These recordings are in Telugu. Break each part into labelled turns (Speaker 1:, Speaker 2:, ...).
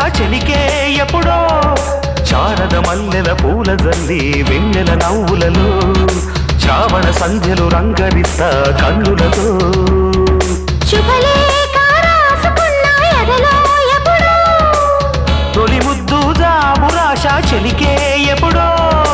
Speaker 1: చెలికే ఎప్పుడో చారద మల్లెల పూల జల్లి వెన్నెల నవ్వులలో చావణ సంధ్యలు రంగరిస్తా కన్నులతో
Speaker 2: శుభలేఖ రాసుకున్న ఎదలో ఎప్పుడో
Speaker 1: తొలి ముద్దు జాబు రాశ చెలికే ఎప్పుడో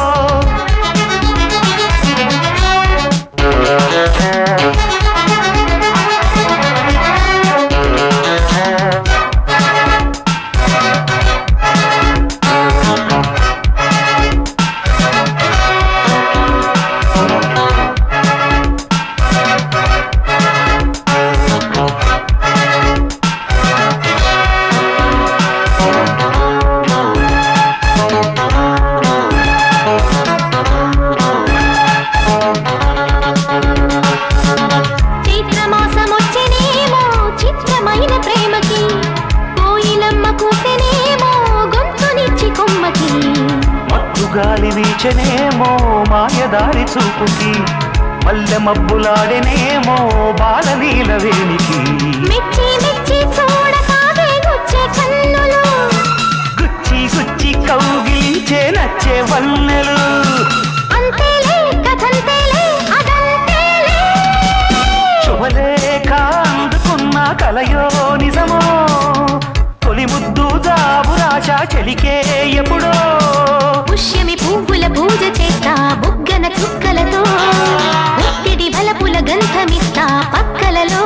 Speaker 2: చైత్రమాసమొచ్చెనేమో చిత్రమైన ప్రేమకి కోయిలమ్మ కూసెనేమో గొంతునిచ్చి కొమ్మకి
Speaker 1: మత్తు గాలి వీచనేమో మాయదారి చూపుకి మల్లె మబ్బులాడెనేమో బాలనీల వేణికి
Speaker 2: మెచ్చి మెచ్చి చూడసాగే గుచ్చే కన్నులు
Speaker 1: గుచ్చి గుచ్చి కౌగిలించే నచ్చే వన్నెలు
Speaker 2: అంతేలే కథంతేలే అదంతేలే
Speaker 1: శుభలేఖ అందుకున్న కలయో నిజమో తొలి ముద్దు జాబు రాశ చెలికే ఎప్పుడో
Speaker 2: పుష్యమి పువ్వుల పూజ చేస్తా బుగ్గన చుక్కలతో ఒత్తిడి బలపుల గంధమిస్తా పక్కలలో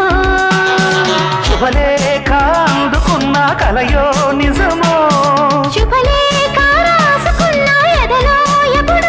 Speaker 1: శుభలేఖ అందుకున్న కలయో నిజమో
Speaker 2: శుభలేఖ రాసుకున్న ఎదలో ఎప్పుడో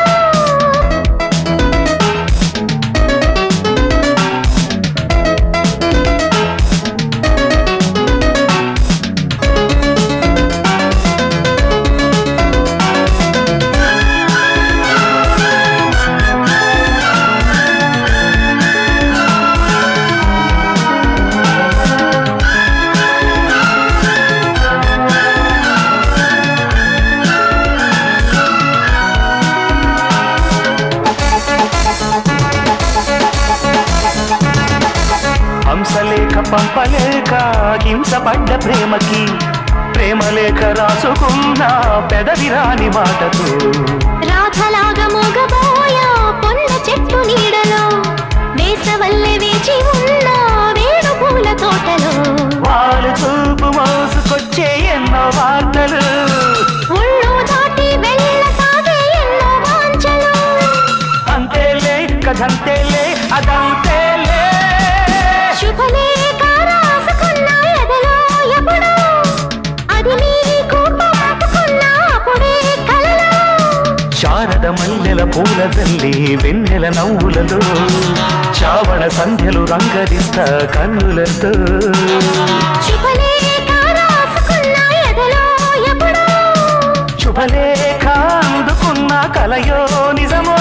Speaker 1: హంసలేఖ పంపలేక హింసపడ్డ ప్రేమకి ప్రేమలేఖ రాసుకున్న పెదవిరాని మాటతో
Speaker 2: రాధలాగా మూగబోయా పొన్న చెట్టు నీడలో వేసవల్లె వేచి ఉన్న వేణు పూల తోటలో
Speaker 1: వాళ్ళు చూపు మోసుకొచ్చే ఎన్నో వార్తలు
Speaker 2: ఒళ్ళు దాటి వెళ్ళసాగే ఎన్నో వాంఛలు
Speaker 1: అంతేలే కథంతేలే అదంతేలే
Speaker 2: శుభలేఖ రాసుకున్న ఎదలో ఎప్పుడో అది మీకు పాటుకున్న అప్పుడే కలలో
Speaker 1: శారద మల్లెల పూల తల్లి వెన్నెల నవ్వులలో చావణ సంధ్యలు రంగరిస్త కన్నులతో
Speaker 2: శుభలేఖ రాసుకున్న ఎదలో ఎప్పుడో
Speaker 1: శుభలేఖ అందుకున్న కలయో నిజమో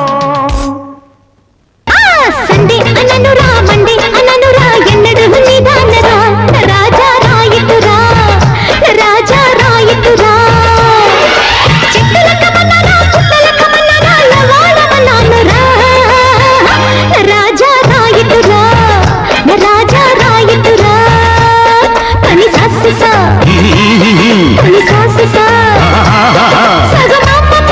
Speaker 2: సండే అనను రా మండే అనను రా ఎన్నడు నిదానరా రాజా రాయితురా రాజా రాయితురా చెట్టుల కమనరా పుట్టల కమనరా లవాడమన్నానురా రాజా రాయితురా రాజా రాయితురా పని సాసిసా పని సాసిసా సగమాపమ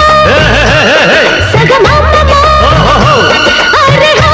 Speaker 2: సగమాపమ అరే హా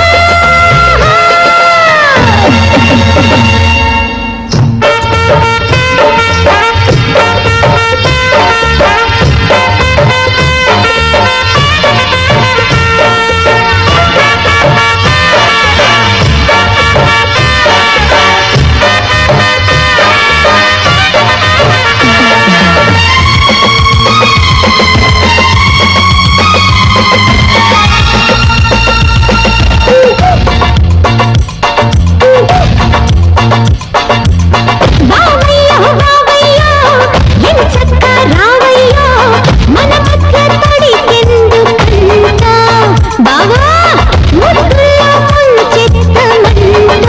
Speaker 2: బావయ్యో బావయ్యో ఎంచక్క రావయ్యో మన మధ్య తడికెందుకంట బావా ముద్దులో ముంచెత్తమంట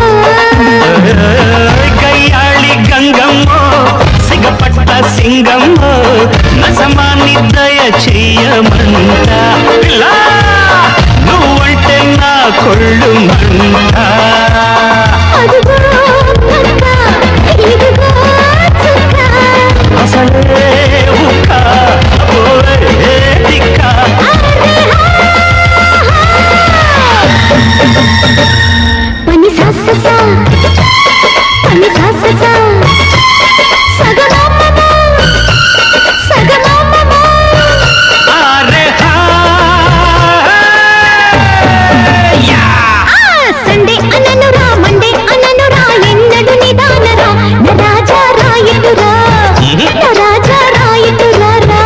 Speaker 1: గయ్యాళి గంగమ్మో సిగపట్ట సింగమ్మో నసమాని దయ చెయ్యమంట పిల్ల నువ్వంటే నా కొళ్ళు మంట
Speaker 2: అదుగో నక్క ఇదిగో చుక్క
Speaker 1: అసలే ఉక్క ఓవే దిక్క
Speaker 2: పని సాస సా పని సాస సా సగమామమ సగమామమ
Speaker 1: అరే హా యా
Speaker 2: ఆ సండే అనను రా మండే అనను రా ఎన్నడు నిదానరా నా రాజా రాయటురా నా రాజా రాయటురా రా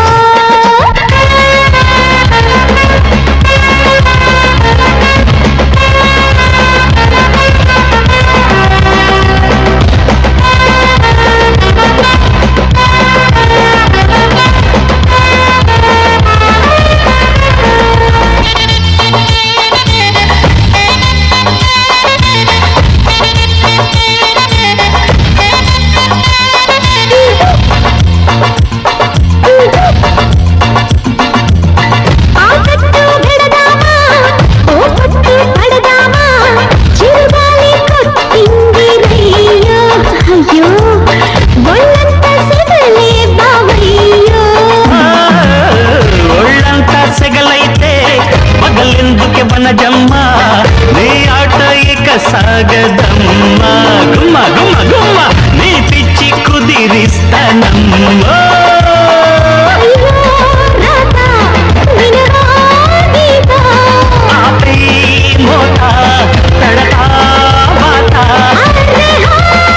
Speaker 2: ఆ కట్టు గడదామా ఓ పట్టు పడదామా చిరుగాలి కొట్టింది రయ్యో అయ్యో ఒళ్ళంతా సెగలే బావయ్యో
Speaker 1: ఒళ్ళంతా సెగలైతే పగలెందుకే వనజమ్మ నీ ఆట ఇక సాగదమ్మా గుమ్మ గుమ్మ గుమ్మ నీ పిచ్చి కుదిరిస్తానమ్మా
Speaker 2: అయ్యో రాత వినరా గీత
Speaker 1: ఆపై మోత తడతా వాత
Speaker 2: అరే హా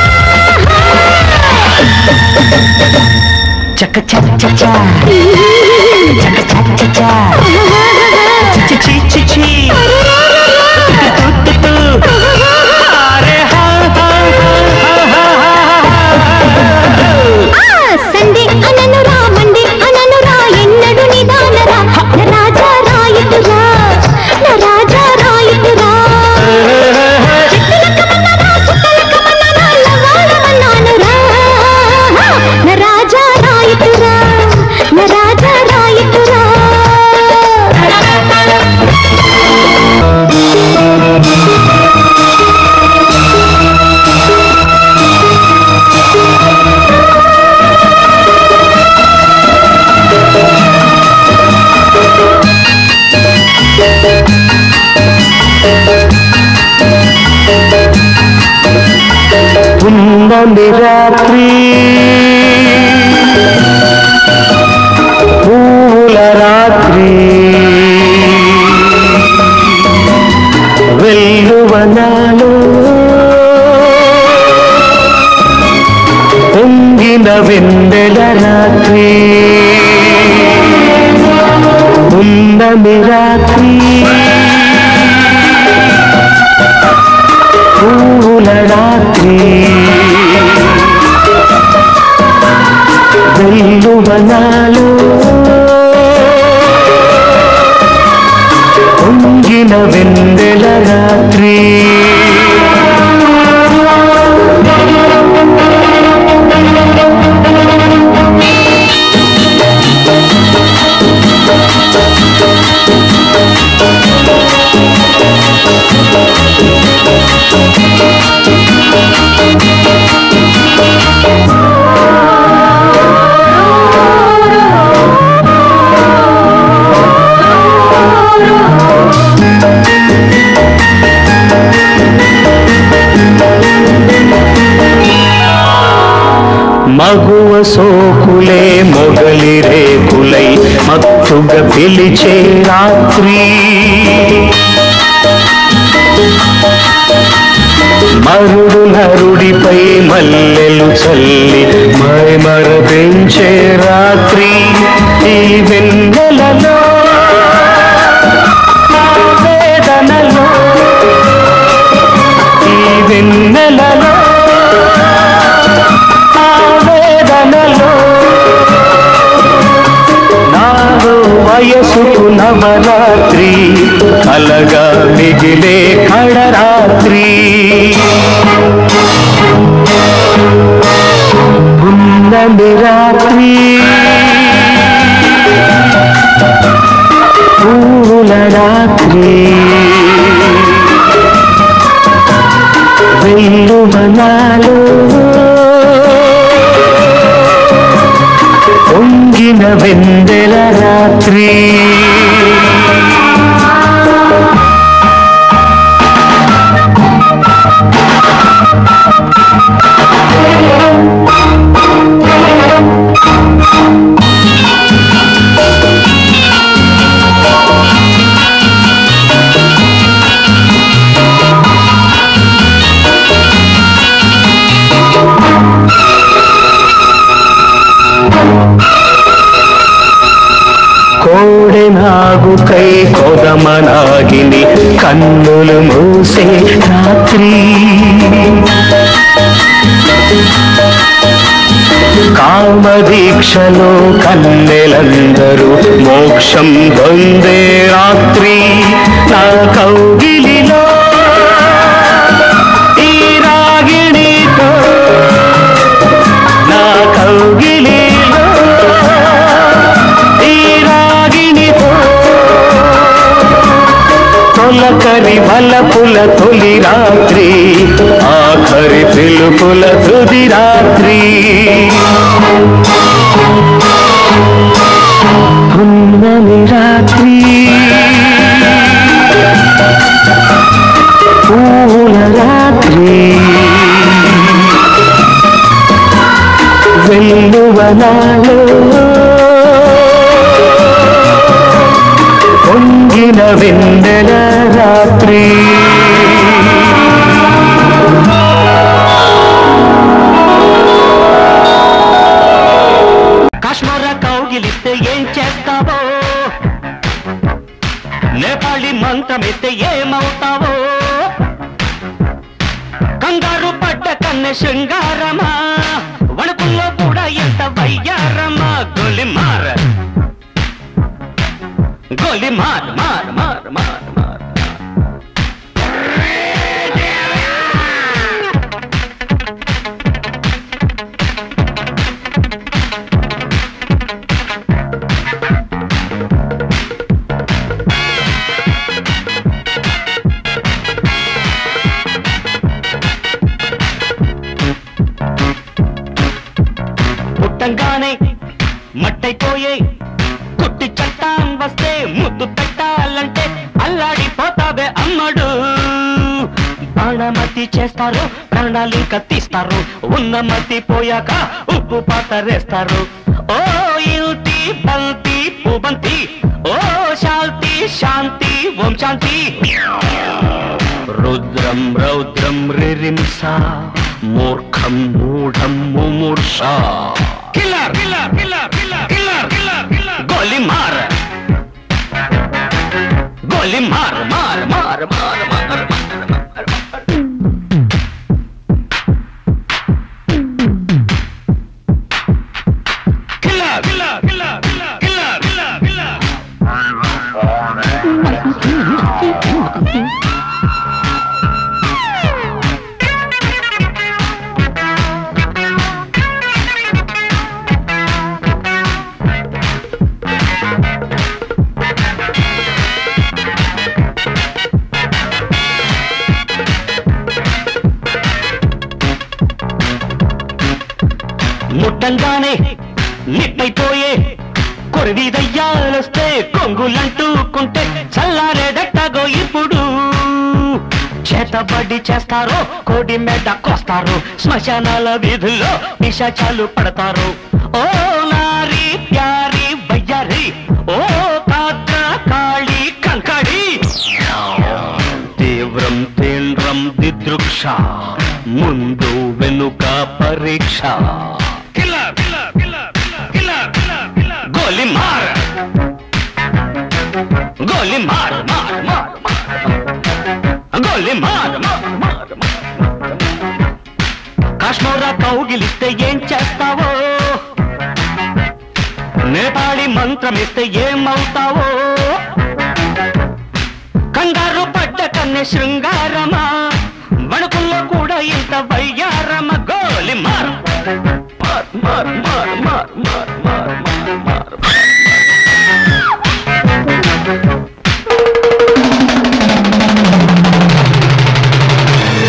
Speaker 1: చక చక చక చక చక చక చి చి చి చి తు తు తు అరే హా హా హా హా
Speaker 2: ఆ సండే అనను రా మండే అనను రా ఎన్నడు నిదానరా నా రాజా రాయటురా నా రాజా రాయటురా చిట్టలకమన్నరా చుట్టలకమన్నరా లవాడమన్నానురా నా రాజా రాయటురా నా రాజా రాయటురా
Speaker 1: పున్నమి రాత్రి పూల రాత్రి వెల్లువనాలు పొంగిన వెన్నెల రాత్రి పున్నమి రాత్రి పూల రాత్రి వెల్లువనాలు పొంగిన వెన్నెల రాత్రి మగువ సోకులే మొగలి రేకులై మత్తుగా పిలిచే రాత్రి మరుడు నరుడిపై మల్లెలు చల్లి మైమర పెంచే రాత్రి ఈ వెన్నెలలో నా వేదనలో ఈ వెన్నెలలో నా వేదనలో నాలో వయసుకు నవరాత్రి కలగా మిగిలే కడరాత్రి ఉన్నమి రాత్రి పూల రాత్రి వెళ్ళు మనాలు వెందెల రాత్రి కోడె నాగుకై కొదమనాగిని కన్నులు మూసే రాత్రి కామదీక్షలో కన్నెలందరూ మోక్షం పొందే రాత్రి నా కౌగిలిలో ఈ రాగిణితో నా కౌగిలిలో ఈ రాగిణితో తొలకరి వలపుల తొలి రాత్రి ఆఖరి పిలుపుల తుది రాత్రి పున్నమి రాత్రి పూల రాత్రి వెల్లువనాలో పొంగిన వెన్నెల రాత్రి కాశ్మీర కౌగిలిస్తే ఏం చేస్తావో నేపాళి మంత్రమిస్తే ఏమవుతావో కంగారు పడ్డ కన్నె శృంగారమా వణుకుల్లో కూడా ఎంత వయ్యారమా గొలి మార గొలి మార్ మార్ మార్ మార్ మార్ పుట్టంగానే మట్టైపోయే కుట్టి చట్టాన్ వస్తే ముద్దు పెట్టాలంటే అల్లాడిపోతావే అమ్మడు బాణమతి చేస్తారు ప్రాణాలు కత్తిస్తారు ఉన్న మతి పోయాక ఉప్పు పాతరేస్తారు ఓ యుతి బంతి పుబంతి ఓ శాంతి శాంతి ఓం శాంతి రుద్రం రౌద్రం రిరింస మూర్ఖం మూఢం ముమూర్ష killer killer killer killer killer killer killer గోలి మార్ గోలి మార్ మార్ మార్ మార్ మార్ killer killer killer killer killer killer ముట్టంగానే నిట్టయిపోయే కొరివి దయ్యాలొస్తే కొంగులంటూకుంటే చల్లారేదట్టగో ఇప్పుడు చేతబడి చేస్తారో కోడి మెడ కోస్తారు శ్మశానాల వీధుల్లో నిశాచాలు పడతారు ఓ నారి ప్యారి వయ్యారి ఓ కాత్ర కాళి కంకడి తీవ్రం తీవ్రం దిదృక్ష ముందు వెనుక పరీక్ష గోలి మార్ గోలి మార్ మార్ మార్ మార్. గోలి మార్ మార్ మార్ మార్. కాశ్మీరా కౌగిలిస్తే ఏం చేస్తావో నేపాళి మంత్రమిస్తే ఏమవుతావో కంగారు పడ్డ కన్నె శృంగారమా వణుకుల్లో కూడా ఇంత వయ్యారమ గోలి మార్ మార్ మార్ మార్ మార్ మార్